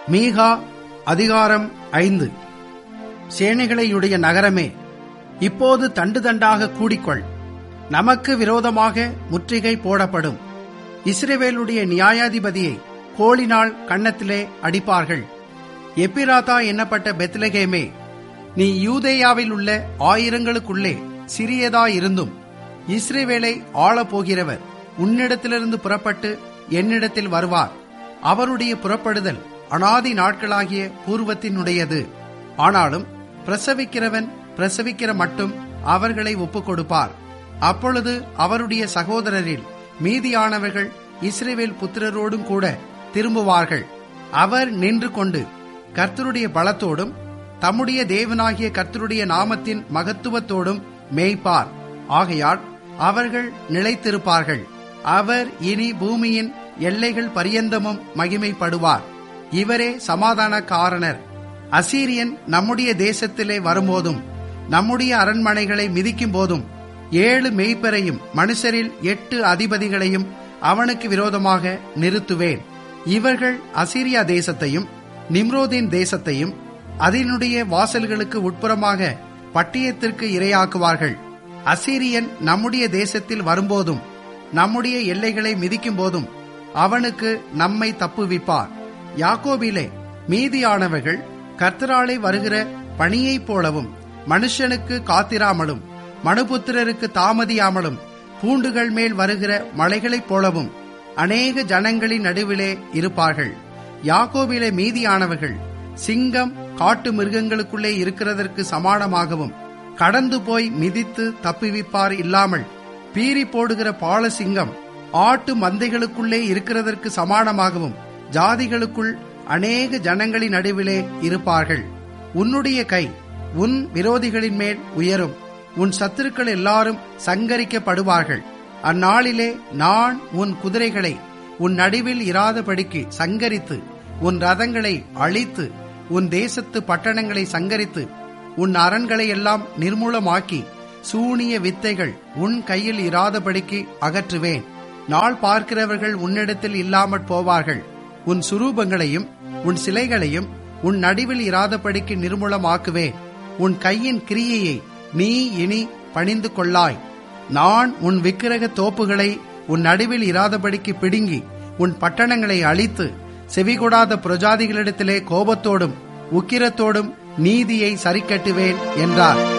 மீகா அதிகாரம் ஐந்து சேனைகளையுடைய நகரமே இப்போது தண்டு தண்டாக கூடிக்கொள் நமக்கு விரோதமாக முற்றுகை போடப்படும் இஸ்ரவேலுடைய நியாயாதிபதியை கோளினால் கன்னத்திலே அடிப்பார்கள் எப்பிராதா என்னப்பட்ட பெத்லகேமே நீ யூதேயாவில் உள்ள ஆயிரங்களுக்குள்ளே சிறியதாயிருந்தும் இஸ்ரேவேலை ஆளப் போகிறவர் உன்னிடத்திலிருந்து புறப்பட்டு என்னிடத்தில் வருவார் அவருடைய புறப்படுதல் அனாதி நாட்களாகிய பூர்வத்தினுடையது ஆனாலும் பிரசவிக்கிறவன் பிரசவிக்கிற மட்டும் அவர்களை ஒப்புக் கொடுப்பார் அப்பொழுது அவருடைய சகோதரரில் மீதியானவர்கள் இஸ்ரேவேல் புத்திரரோடும் கூட திரும்புவார்கள் அவர் நின்று கொண்டு கர்த்தருடைய பலத்தோடும் தம்முடைய தேவனாகிய கர்த்தருடைய நாமத்தின் மகத்துவத்தோடும் மேய்ப்பார் ஆகையால் அவர்கள் நிலைத்திருப்பார்கள் அவர் இனி பூமியின் எல்லைகள் பரியந்தமும் மகிமைப்படுவார் இவரே சமாதான காரணர் அசீரியன் நம்முடைய தேசத்திலே வரும்போதும் நம்முடைய அரண்மனைகளை மிதிக்கும் போதும் ஏழு மெய்ப்பரையும் மனுஷரில் எட்டு அதிபதிகளையும் அவனுக்கு விரோதமாக நிறுத்துவேன் இவர்கள் அசீரியா தேசத்தையும் நிம்ரோதின் தேசத்தையும் அதனுடைய வாசல்களுக்கு உட்புறமாக பட்டியத்திற்கு இரையாக்குவார்கள் அசீரியன் நம்முடைய தேசத்தில் வரும்போதும் நம்முடைய எல்லைகளை மிதிக்கும் போதும் அவனுக்கு நம்மை தப்புவிப்பார் யாக்கோபிலே மீதியானவர்கள் கர்த்தராலே வருகிற பணியைப் போலவும் மனுஷனுக்கு காத்திராமலும் மனுபுத்திரருக்கு தாமதியாமலும் பூண்டுகள் மேல் வருகிற மலைகளைப் போலவும் அநேக ஜனங்களின் நடுவிலே இருப்பார்கள் யாக்கோபிலே மீதியானவர்கள் சிங்கம் காட்டு மிருகங்களுக்குள்ளே இருக்கிறதற்கு சமானமாகவும் கடந்து போய் மிதித்து தப்புவிப்பார் இல்லாமல் பீறி போடுகிற பால சிங்கம் ஆட்டு மந்தைகளுக்குள்ளே இருக்கிறதற்கு சமானமாகவும் ஜாதிகளுக்குள் அநேக ஜனங்களின் நடுவிலே இருப்பார்கள் உன்னுடைய கை உன் விரோதிகளின் மேல் உயரும் உன் சத்துருக்கள் எல்லாரும் சங்கரிக்கப்படுவார்கள் அந்நாளிலே நான் உன் குதிரைகளை உன் நடுவில் இராதபடிக்கு சங்கரித்து உன் ரதங்களை அழித்து உன் தேசத்து பட்டணங்களை சங்கரித்து உன் அரண்களை எல்லாம் நிர்மூலமாக்கி சூனிய வித்தைகள் உன் கையில் இராதபடிக்கு அகற்றுவேன் நாள் பார்க்கிறவர்கள் உன்னிடத்தில் இல்லாமற் போவார்கள் உன் சுரூபங்களையும் உன் சிலைகளையும் உன் நடுவில் இராதபடிக்கு நிர்மூலமாக்குவேன் உன் கையின் கிரியையை நீ இனி பணிந்து கொள்ளாய் நான் உன் விக்கிரக தோப்புகளை உன் நடுவில் இராதபடிக்கு பிடுங்கி உன் பட்டணங்களை அழித்து செவிகொடாத பிரஜாதிகளிடத்திலே கோபத்தோடும் உக்கிரத்தோடும் நீதியை சரிக்கட்டுவேன் என்றார்